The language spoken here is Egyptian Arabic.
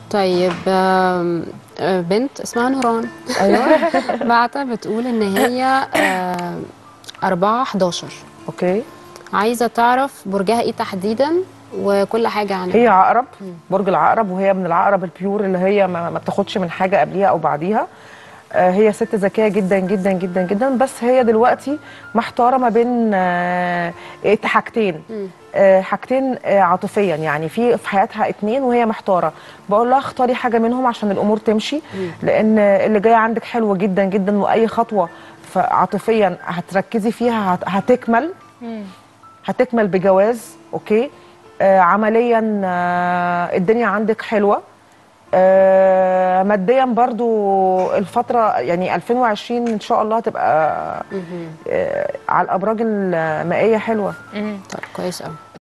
طيب آم، آه، بنت اسمها نوران ايوه بعتها بتقول ان هي آه، 4 11 اوكي عايزه تعرف برجها ايه تحديدا وكل حاجه عنها هي عقرب برج العقرب وهي من العقرب البيور اللي هي ما, ما بتاخدش من حاجه قبليها او بعديها آه، هي ست ذكيه جدا جدا جدا جدا بس هي دلوقتي محتاره ما بين آه، إيه، حاجتين آه، حاجتين آه، عاطفيا يعني في في حياتها اتنين وهي محتاره بقول لها اختاري حاجه منهم عشان الامور تمشي لان اللي جاي عندك حلوه جدا جدا واي خطوه ف- عاطفيا هتركزي فيها هت- هتكمل هتكمل بجواز اوكي آه عمليا آه الدنيا عندك حلوه آه ماديا برضو الفتره يعني 2020 ان شاء الله تبقى آه على الابراج المائيه حلوه طيب كويس قوي